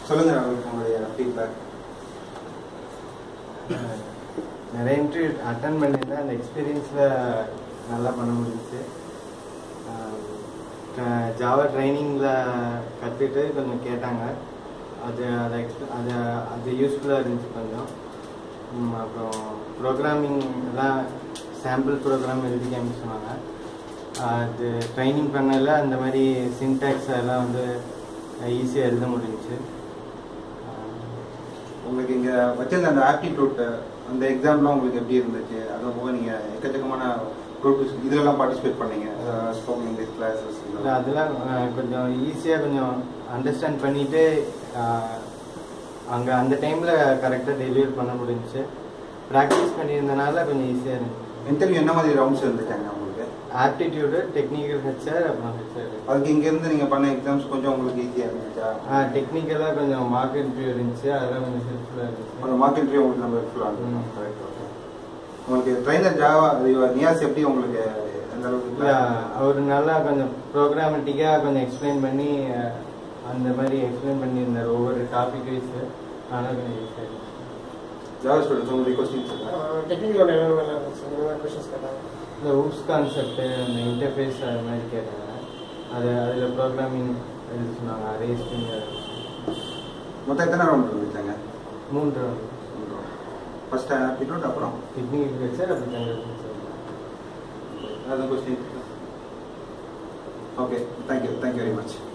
சொல்லுங்க ராகுல் உங்களுடைய ஃபீட்பேக் நிறைய இன்டர்வியூ அட்டன் பண்ணியிருந்தேன் அந்த எக்ஸ்பீரியன்ஸில் நல்லா பண்ண முடிஞ்சுச்சு ஜாவா ட்ரைனிங்கில் கற்றுட்டு கொஞ்சம் கேட்டாங்க அது அதை எக்ஸ்ப அது அது யூஸ்ஃபுல்லாக இருந்துச்சு கொஞ்சம் ம், அப்புறம் ப்ரோக்ராமிங் எல்லாம் சாம்பிள் ப்ரோக்ராம் எழுதி காமிக்க சொன்னாங்க அது ட்ரைனிங் பண்ணல அந்த மாதிரி சின்டாக்ஸ் எல்லாம் வந்து ஈஸியாக எழுத முடிஞ்சுச்சு உங்களுக்கு இங்க வச்சிருந்த அந்த ஆப்டிடியூட் அந்த எக்ஸாம்லாம் உங்களுக்கு எப்படி இருந்துச்சு அது போக நீங்க எக்கச்சக்கமான குரூப் இதெல்லாம் பார்ட்டிசிபேட் பண்ணீங்க ஸ்போக்கன் இங்கிலீஷ் கிளாஸஸ் இல்லை அதெல்லாம் அஹ், கொஞ்சம் ஈஸியாக கொஞ்சம் அண்டர்ஸ்டாண்ட் பண்ணிட்டு அங்கே அந்த டைமில் கரெக்டாக டெலிவர் பண்ண முடிஞ்சுச்சு ப்ராக்டிஸ் பண்ணியிருந்தனால கொஞ்சம் ஈஸியாக இருந்துச்சு இன்டர்வியூ என்ன மாதிரி ரவுண்ட்ஸ் இருந்துச்சாங்க உங்களுக்கு ஆப்டிடியூடு டெக்னிக்கல் ஹெச்ஆர் அப்புறம் ஹெச்ஆர் அதுக்கு இங்க இருந்து நீங்க பண்ண எக்ஸாம்ஸ் கொஞ்சம் உங்களுக்கு ஈஸியா இருந்துச்சா டெக்னிக்கலாக கொஞ்சம் மார்க் இன்டர்வியூ இருந்துச்சு அதெல்லாம் கொஞ்சம் ஹெல்ப்ஃபுல்லாக இருந்துச்சு அந்த மார்க் இன்டர்வியூ உங்களுக்கு நம்ம ஹெல்ப்ஃபுல்லாக இருக்கும் ம். கரெக்ட் ஓகே உங்களுக்கு ட்ரைனர் ஜாவா நியாஸ் எப்படி உங்களுக்கு எந்த அளவுக்கு இல்ல, அவர் நல்லா கொஞ்சம் ப்ரோக்ராமேட்டிக்காக கொஞ்சம் எக்ஸ்பிளைன் பண்ணி அஹ், அந்த மாதிரி எக்ஸ்பிளைன் பண்ணியிருந்தார் ஒவ்வொரு டாபிக் வைஸ் அதனால் கொஞ்சம் ஈஸியாக இருந்துச்சு ஜாவா ஸ்டூடெண்ட்ஸ் உங்களுக்கு கொஸ்டின்ஸ் டெக்னிக்கல் என்னென்ன கொஸ்டின்ஸ் கேட்டாங்க இந்த ஊப்ஸ் கான்செப்ட் அந்த இன்டர்ஃபேஸ் அது மாதிரி கேட்டாங்க அது அதில் ப்ரோக்ராமிங் எழுதி சொன்னாங்க அரேஸ் மொத்தம் எத்தனை ரவுண்ட் இருந்துச்சாங்க மூன்று ஃபர்ஸ்ட் ஆப்டிடியூட் அப்புறம் டெக்னிக்கல் வச்சார் அப்படி ஜெனரல் அது question okay thank you thank you very much